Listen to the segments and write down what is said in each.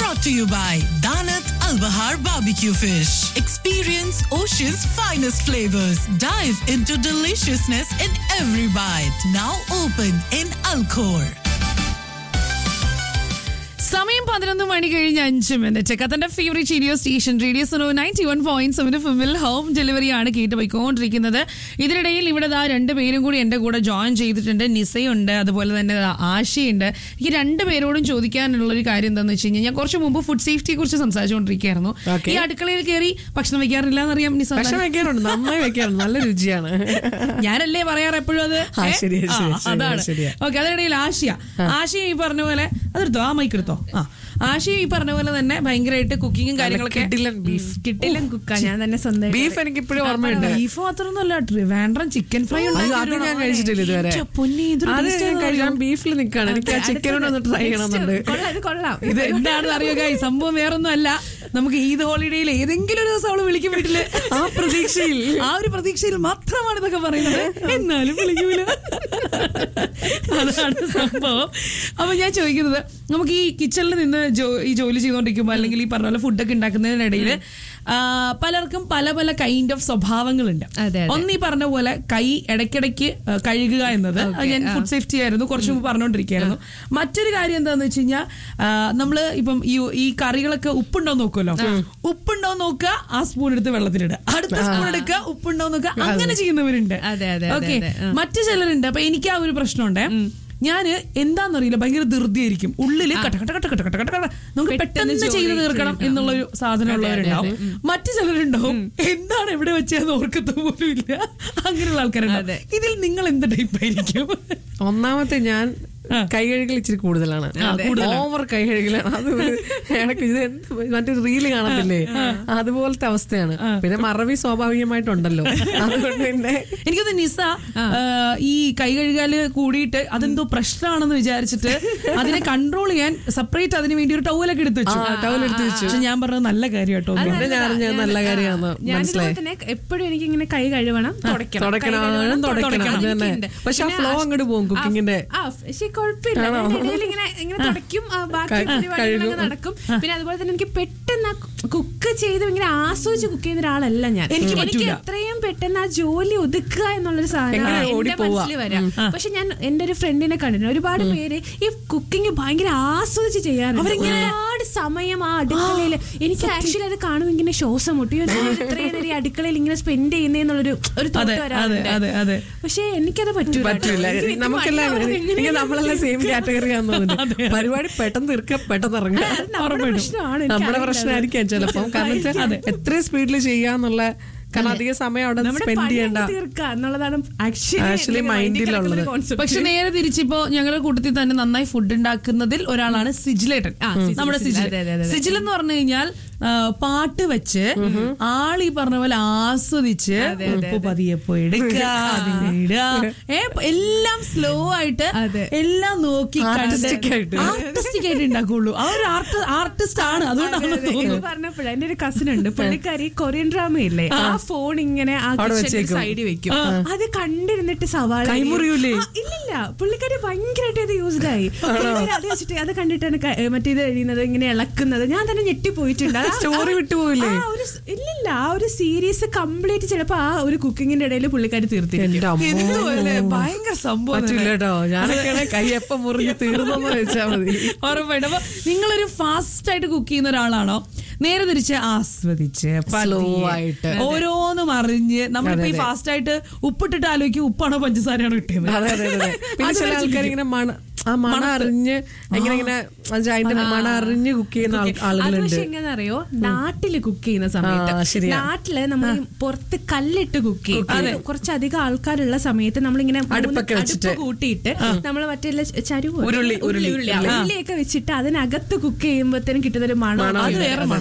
brought to you by Danat Al Bahar Barbecue Fish. Experience ocean's finest flavors. Dive into deliciousness in every bite. Now open in Alcor. സമയം പതിനൊന്ന് മണി കഴിഞ്ഞ് അഞ്ച് minute കത്തന്റെ favourite radio station radio so ninety one point seven ഫിമിൽ home delivery ആണ് കേട്ട് പോയിക്കൊണ്ടിരിക്കുന്നത് ഇതിനിടയിൽ ഇവിടെ ദാ രണ്ട് പേരും കൂടി എന്റെ കൂടെ ജോയിൻ ചെയ്തിട്ടുണ്ട് നിസയുണ്ട് അതുപോലെ തന്നെ ദാ ആശയുണ്ട് എനിക്ക് രണ്ട് പേരോടും ചോദിക്കാനുള്ള ഒരു കാര്യം എന്താണെന്ന് വെച്ച് കഴിഞ്ഞാൽ ഞാൻ കുറച്ച് മുമ്പ് ഫുഡ് സേഫ്റ്റിയെ കുറിച്ച് സംസാരിച്ചുകൊണ്ടിരിക്കുകയായിരുന്നു Okay. ഈ അടുക്കളയിൽ കയറി ഭക്ഷണം വെക്കാറില്ല എന്നറിയാം നിസ ഭക്ഷണം വെക്കാറുണ്ട് നന്നായി വെക്കാറുണ്ട് നല്ല രുചിയാണ് ഞാനല്ലേ പറയാറ് എപ്പോഴും അത് ആ, ഏ? ശരിയാ, ആ, ശരിയാ, ശരിയാ, അതാണ് ശരിയാ. ഓക്കെ അതിനിടയിൽ ആശയ ആശയ ഈ പറഞ്ഞ പോലെ അതെടുത്തോ ആ മൈക്ക് എടുത്തോ ആ ആശയ ഈ പറഞ്ഞ പോലെ തന്നെ ഭയങ്കരമായിട്ട് കുക്കിങ്ങും കാര്യങ്ങളൊക്കെ കിടിലൻ ബീഫ് കിട്ടില്ല കുക്കാ ഞാൻ തന്നെ സ്വന്തം ബീഫ് എനിക്ക് ഇപ്പോഴും ഓർമ്മയുണ്ട് ബീഫ് മാത്രമൊന്നുമല്ല ട്രിവാൻഡ്രം ചിക്കൻ ഫ്രൈ അയ്യോ, അത് ഞാൻ കഴിച്ചിട്ടില്ല ഇതുവരെ അത് ഞാൻ കഴിക്കാൻ ബീഫിൽ നിൽക്കാണ് എനിക്ക് ആ ചിക്കനോട് ഒന്ന് ട്രൈ ചെയ്യണമെന്നുണ്ട് കൊള്ളാം ഇത് കൊള്ളാം ഇത് എന്താണെന്ന് അറിയുക ഈ സംഭവം വേറൊന്നും അല്ല നമുക്ക് ഈദ് ഹോളിഡേയിൽ ഏതെങ്കിലും ഒരു ദിവസം അവള് വിളിക്കും വീട്ടില് ആ പ്രതീക്ഷയിൽ ആ ഒരു പ്രതീക്ഷയിൽ മാത്രമാണ് ഇതൊക്കെ പറയുന്നത് എന്നാലും വിളിക്കൂല അതാണ് സംഭവം അപ്പൊ ഞാൻ ചോദിക്കുന്നത് നമുക്ക് ഈ കിച്ചണിൽ നിന്ന് ജോ- ഈ ജോലി ചെയ്തുകൊണ്ടിരിക്കുമ്പോൾ അല്ലെങ്കിൽ ഈ പറഞ്ഞ പോലെ ഫുഡൊക്കെ ഉണ്ടാക്കുന്നതിനിടയിൽ പലർക്കും പല പല കൈൻഡ് ഓഫ് സ്വഭാവങ്ങളുണ്ട് അതെ, അതെ. ഒന്ന് ഈ പറഞ്ഞ പോലെ കൈ ഇടയ്ക്കിടയ്ക്ക് ആ, കഴുകുക എന്നത് അത് ഞാൻ ഫുഡ് സേഫ്റ്റി ആയിരുന്നു കുറച്ച് മുമ്പ് പറഞ്ഞുകൊണ്ടിരിക്കുകയായിരുന്നു മറ്റൊരു കാര്യം എന്താന്ന് വെച്ച് കഴിഞ്ഞാൽ നമ്മള് ഇപ്പം ഈ ഈ കറികളൊക്കെ ഉപ്പുണ്ടോ എന്ന് നോക്കുമല്ലോ ഉപ്പുണ്ടോ എന്ന് നോക്കുക ആ സ്പൂൺ എടുത്ത് വെള്ളത്തിലിടുക അടുത്ത സ്പൂൺ എടുക്കുക ഉപ്പുണ്ടോ എന്ന് നോക്കുക അങ്ങനെ ചെയ്യുന്നവരുണ്ട് അതെ, അതെ, അതെ, ഓക്കെ അതെ. ആ. മറ്റു ചിലരുണ്ട് അപ്പൊ എനിക്ക് ആ ഒരു പ്രശ്നമുണ്ട് ഞാന് എന്താന്നറിയില്ല ഭയങ്കര ധൃതിയായിരിക്കും ഉള്ളില് കട്ട കട്ട കട്ട കട്ട കട്ട കട്ട കട്ട നമുക്ക് പെട്ടെന്ന് പെട്ടെന്ന് ചെയ്ത് ജോലി തീർക്കണം തീർക്കണം. എന്നുള്ള ഒരു സാധനം ഉള്ളവരുണ്ടാവും മറ്റു ചിലരുണ്ടാവും എന്താണ് എവിടെ വെച്ചതെന്ന് ഓർക്കത്ത പോലും ഇല്ല അങ്ങനെയുള്ള ആൾക്കാരുണ്ടാവും ഇതിൽ നിങ്ങൾ എന്ത് ടൈപ്പ് ആയിരിക്കും ഒന്നാമത്തെ ഞാൻ കൈ കഴുകൽ ഇച്ചിരി കൂടുതലാണ് ഓവർ കൈ കഴുകലാണ് അത് ഒരു ഇടയ്ക്ക് ഇത് എന്ത് മറ്റേ റീല് കാണത്തില്ലേ അതുപോലത്തെ അവസ്ഥയാണ് പിന്നെ മറവി സ്വാഭാവികമായിട്ടുണ്ടല്ലോ അതുകൊണ്ട് പിന്നെ എനിക്കൊന്ന് നിസ ആ, ഈ കൈ കഴുകാല് കൂടിയിട്ട് അതെന്തോ പ്രശ്നമാണെന്ന് വിചാരിച്ചിട്ട് അതിനെ കൺട്രോൾ ചെയ്യാൻ സെപ്പറേറ്റ് അതിന് വേണ്ടി ഒരു ടവലൊക്കെ എടുത്ത് വെച്ചു towel എടുത്ത് വെച്ചു. പക്ഷെ ഞാൻ പറഞ്ഞത് നല്ല കാര്യം കേട്ടോ പിന്നെ ഞാൻ അറിഞ്ഞത് നല്ല കാര്യമാണെന്ന് ഞാനിതുപോലെ മനസ്സിലായി തന്നെ എപ്പോഴും എനിക്ക് ഇങ്ങനെ കൈ കഴുകണം തുടയ്ക്കണം തുടയ്ക്കണം, കൈ കഴുകണം, തുടയ്ക്കണം, അത് തന്നെ. എനിക്കുണ്ട്. പക്ഷെ ആ പിന്നെ flow അങ്ങോട്ട് പോകും കുക്കിങ്ങിന്റെ. ആ, പക്ഷെ കുഴപ്പമില്ല ഞാൻ ഇടയിൽ ഇങ്ങനെ ഇങ്ങനെ തുടയ്ക്കും ആ, ബാക്കി ക- പരിപാടികളൊക്കെ കഴുകും. നടക്കും പിന്നെ അതുപോലെ തന്നെ എനിക്ക് പെട്ടെന്ന് കുക്ക് ചെയ്ത് ഇങ്ങനെ ആസ്വദിച്ച് കുക്ക് ചെയ്യുന്ന ഒരാളല്ല ഞാൻ എനിക്ക് എനിക്ക് പറ്റൂല. എത്രയും പെട്ടെന്ന് ആ ജോലി ഒതുക്കുക എന്നുള്ളൊരു സാധനം എങ്ങനെ എന്റെ ഓടിപ്പോവാ? മനസ്സിൽ വരാം പക്ഷെ ഞാൻ എന്റെ ഒരു ഫ്രണ്ടിനെ കണ്ടിട്ടുണ്ട് ഒരുപാട് പേര് ഈ കുക്കിംഗ് ഭയങ്കര ആസ്വദിച്ച് ചെയ്യാറുണ്ട് ഒരുപാട് സമയം ആ അടുക്കളയിൽ എനിക്ക് ആക്ച്വലി അത് കാണുമ്പോൾ ഇങ്ങനെ ശ്വാസം മുട്ടി ഒരു ഇത്രയും നേരം ഈ അടുക്കളയിൽ ഇങ്ങനെ സ്പെൻഡ് ചെയ്യുന്നതെന്നുള്ളൊരു ഒരു അതെ തോട്ട് അതെ വരാറുണ്ട് അതെ അതെ പക്ഷെ എനിക്കത് പറ്റൂല പറ്റൂല എനിക്ക് ഇത് നമുക്കെല്ലാം മടുപ്പാവും. എനിക്ക് എങ്ങനെയാണ് നമ്മളെല്ലാം സെയിം കാറ്റഗറി ആണെന്ന് പരിപാടി പെട്ടെന്ന് തീർക്കുക പെട്ടെന്ന് ഇറങ്ങുക അത് നമ്മുടെ പ്രശ്നമാണ് എനിക്ക് നമ്മുടെ അറിയില്ല പ്രശ്നമായിരിക്കാം ചിലപ്പം കാരണം വെച്ചാൽ എത്ര സ്പീഡിൽ ചെയ്യാന്നുള്ള കാരണം അധിക സമയം അവിടെ നമ്മുടെ സ്പെൻഡ് പണി ചെയ്യണ്ട അങ്ങ് തീർക്കുക എന്നുള്ളതാണ് Actually ആക്ച്വലി മൈൻഡിലുള്ളത്. പക്ഷെ നേരെ തിരിച്ചിപ്പോ ഞങ്ങളുടെ കൂട്ടത്തിൽ തന്നെ നന്നായി ഫുഡ് ഉണ്ടാക്കുന്നതിൽ ഒരാളാണ് സിജിലേട്ടൻ നമ്മുടെ സിജിൽ അതെ, അതെ, അതെ. സിജിൽ എന്ന് പറഞ്ഞു കഴിഞ്ഞാൽ ആ, പാട്ട് വെച്ച് ആൾ ഈ പറഞ്ഞ പോലെ ആസ്വദിച്ച് ഉപ്പ് പതിയപ്പോ എടുക്കുക അതിനെ ഇടുക ഏ, എല്ലാം സ്ലോ ആയിട്ട് അതെ. എല്ലാം നോക്കി Artistic ആയിട്ട്. ആർട്ടിസ്റ്റിക് ആയിട്ട് ഉണ്ടാക്കുള്ളൂ ആ ഒരു ആർട്ട് ആർട്ടിസ്റ്റ് ആണ് അതുകൊണ്ടാണ് തോന്നുന്നു പറഞ്ഞപ്പോഴേ എന്റെ ഒരു കസിൻ ഉണ്ട് പുള്ളിക്കാരി കൊറിയൻ ഡ്രാമ ഇല്ലേ ആ ഫോൺ ഇങ്ങനെ ആ അവിടെ കിച്ചണിന്റെ വെച്ചേക്കും. സൈഡിൽ വെക്കും അത് കണ്ടിരുന്നിട്ട് സവാള കൈമുറിയൂലേ? ആ, ഇല്ലില്ല പുള്ളിക്കാരി ഭയങ്കരമായിട്ട് അത് യൂസ്ഡ് ആയി പുള്ളിക്കാരി അത് വെച്ചിട്ട് അത് കണ്ടിട്ടാണ് ക- ഏ, മറ്റേ ഇത് എഴുതുന്നത് ഇങ്ങനെ ഇളക്കുന്നത് ഞാൻ തന്നെ ഞെട്ടിപ്പോയിട്ടുണ്ട് ആ- സ്റ്റോറി ആ- വിട്ടുപോയില്ലേ? ആ ഒരു സ്- ഇല്ലില്ല ആ ഒരു സീരീസ് കംപ്ലീറ്റ് ചിലപ്പോ ആ ഒരു കുക്കിങ്ങിന്റെ ഇടയിൽ പുള്ളിക്കാരി തീർത്തിരിക്കും എന്റെ അമ്മോ. എന്തുപോലെ ഭയങ്കര സംഭവം പറ്റില്ല തന്നെ. കേട്ടോ ഞാനൊക്കെയാണെ കൈ എപ്പം മുറിഞ്ഞ് തീർന്നെന്ന് വെച്ചാ മതി ഉറപ്പായിട്ടും അപ്പൊ നിങ്ങളൊരു ഫാസ്റ്റ് ആയിട്ട് കുക്ക് ചെയ്യുന്ന ഒരാളാണോ നേരെ തിരിച്ച് ആസ്വദിച്ച് Slow പതിയെ, ആയിട്ട്. ഓരോന്നും അറിഞ്ഞ് നമ്മളിപ്പോ ഈ അതെ, അതെ. ഫാസ്റ്റ് ആയിട്ട് ഉപ്പിട്ടിട്ട് ആലോചിക്കും ഉപ്പാണോ പഞ്ചസാരയാണോ കിട്ടിയത് അതെ അതെ അതെ പിന്നെ അത് ചില വെച്ച് ആൾക്കാർ ഇങ്ങനെ മണ ആ മണ അറിഞ്ഞ് എങ്ങനെ ഇങ്ങനെ അതിന്റെ മണ അറിഞ്ഞ് കുക്ക് ചെയ്യുന്ന ആൾ- അത് ആളുകളുണ്ട് പക്ഷെ എങ്ങനെയാണെന്നറിയോ നാട്ടില് കുക്ക് ചെയ്യുന്ന സമയത്ത് ആ, ശരിയാ. നാട്ടില് നമ്മൾ ഈ പുറത്ത് കല്ലിട്ട് കുക്ക് ചെയ്യും അത് കുറച്ചധികം ആൾക്കാരുള്ള സമയത്ത് നമ്മളിങ്ങനെ മൂന്ന് അടുപ്പൊക്കെ വെച്ചിട്ട്. അടുപ്പ് കൂട്ടിയിട്ട് നമ്മൾ മറ്റേ ചരുവ് ഉരുളി, ഉരുളി, ഉരുളിയൊക്കെ വെച്ചിട്ട് അതിനകത്ത് കുക്ക് ചെയ്യുമ്പോഴത്തേനും കിട്ടുന്ന ഒരു മണം മണം അത് ഇല്ല. വേറെ അതെ, മണം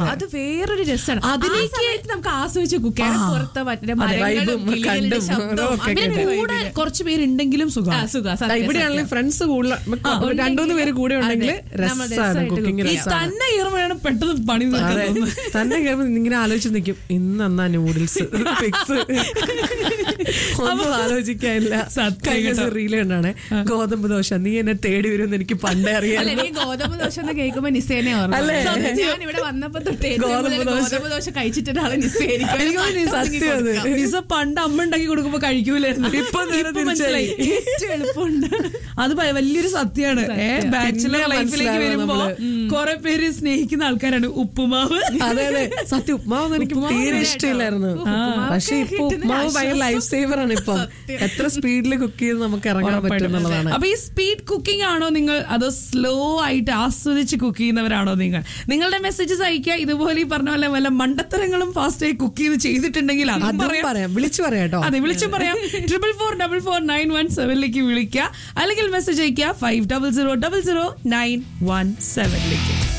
അത് വേറൊരു രസമാണ് അതിലേക്ക് അതിലേക്ക് നമുക്ക് ആസ്വദിച്ച് കുക്ക് ചെയ്യാം പുറത്തെ മറ്റേ മരങ്ങളും vibe ഉം കിളികളുടെ കണ്ടും ശബ്ദവും ഒക്കെ അങ്ങനെ പിന്നെ ഒരു കൂടെ vibe. കുറച്ച് പേരുണ്ടെങ്കിലും സുഖം ആ, സുഖാ, ദാ സത്യം, ഇവിടെയാണെങ്കിൽ സത്യം. ഫ്രണ്ട്സ് കൂടുതൽ ഉണ്ടെങ്കിൽ രണ്ടുമൂന്ന് പേര് കൂടെ ഉണ്ടെങ്കിൽ അതെ, നമ്മൾ രസമാണ് രസമായിട്ട് കുക്കിംഗ് cook ഈ രസമാണ് തന്നെ കയറുമ്പോഴാണ് പെട്ടെന്ന് പണി അതെ തീർക്കുന്നത് തന്നെ കേൾക്കുമ്പോൾ ഇങ്ങനെ ആലോചിച്ച് നിൽക്കും ഇന്ന് എന്നാ നൂഡിൽസ് ഫിക്സ് ഒന്നും ആലോചിക്കാനില്ല സത്യം കഴിഞ്ഞ കേട്ടോ. റീല് കണ്ടാണ് ഗോതമ്പ് ദോശ നീ എന്നെ തേടി വരുമെന്ന് എനിക്ക് പണ്ടേ അല്ല അറിയാം എനിക്ക് ഗോതമ്പ് ദോശ എന്ന് കേൾക്കുമ്പോ നിസ്സേനെ അല്ലേ? ഓർമ്മ ഞാൻ ഇവിടെ വന്നപ്പോ തൊട്ട് ഏറ്റവും ഗോതമ്പ് കൂടുതൽ ദോശ. ഗോതമ്പ് ദോശ കഴിച്ചിട്ടാണ് നിസ്സേരിക്കും എനിക്ക് തോന്നുന്നു സത്യം അത്. നിസ പണ്ട് അമ്മ ഉണ്ടാക്കി കൊടുക്കുമ്പോ കഴിക്കൂലായിരുന്നു ഇപ്പൊ നേരെ തിരിച്ചായി. ഏറ്റവും എളുപ്പമുണ്ട് അത് ഭയ- വലിയൊരു സത്യമാണ് ഏ ബാച്ചുലർ പിന്നെ ലൈഫിലേക്ക് മനസ്സിലാവും വരുമ്പോ നമ്മള്. കുറെ പേര് സ്നേഹിക്കുന്ന ആൾക്കാരാണ് ഉപ്പുമാവ് അതെ അതെ സത്യം ഉപ്മാവ് എനിക്ക് ഉപ്പുമാവ് തീരെ വേണം ഇഷ്ടമില്ലായിരുന്നു ഉപ്പുമാവ് പക്ഷെ ഇപ്പൊ കിട്ടുന്ന ഉപ്മാവ് ഭയങ്കര ലൈഫ് സേവർ ആണ് ഇപ്പൊ സത്യം. എത്ര സ്പീഡിൽ കുക്ക് ചെയ്ത് നമുക്ക് ഇറങ്ങാൻ പറ്റും എന്നുള്ളതാണ് അപ്പൊ ഈ സ്പീഡ് കുക്കിംഗ് ആണോ നിങ്ങൾ അതോ സ്ലോ ആയിട്ട് ആസ്വദിച്ച് കുക്ക് ചെയ്യുന്നവരാണോ നിങ്ങൾ നിങ്ങളുടെ മെസ്സേജസ് അയക്കുക ഇതുപോലെ ഈ പറഞ്ഞ പോലെ വല്ല മണ്ടത്തരങ്ങളും ഫാസ്റ്റ് ആയി കുക്ക് ചെയ്ത് ചെയ്തിട്ടുണ്ടെങ്കിൽ അതും അതും പറയാം പറയാം വിളിച്ചു പറയാം കേട്ടോ അതെ വിളിച്ചും പറയാം triple four double four nine one സെവനിലേക്ക് വിളിക്കുക അല്ലെങ്കിൽ മെസ്സേജ് അയക്കുക five double zero double zero nine one സെവനിലേക്ക്